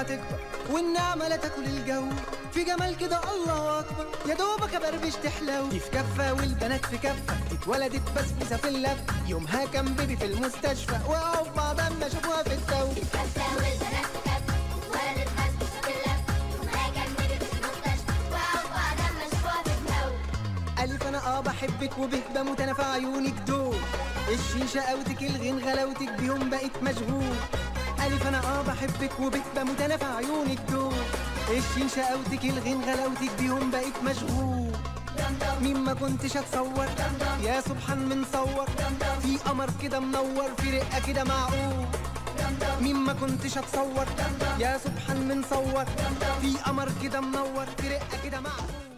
هتكبر والنعمة لا تاكل الجو في جمال كده الله اكبر يا دوبك بربش تحلو دي في كفة والبنات في كفة اتولدت بسبوسة في اللف يومها كان بيبي في المستشفى وقعوا في بعض اما شافوها في التو الكفة والبنات في كفة اتولدت بسبوسة في اللف يومها كان بيبي في المستشفى وقعوا بعض اما شافوها في الجو ألف أنا أه بحبك وبه بموت أنا في عيونك دول الشيشة أوتك الغين غلاوتك بيهم بقيت مشغول ألف أنا أه بحبك وبه بموت أنا في عيونك دول الشيشة أوتك الغين غلاوتك بيهم بقيت مشغول مين ما كنتش اتصور يا سبحان من صور في قمر كده منور في رقه كده معقول مين ما كنتش اتصور يا سبحان من صور في قمر كده منور في رقه كده معقول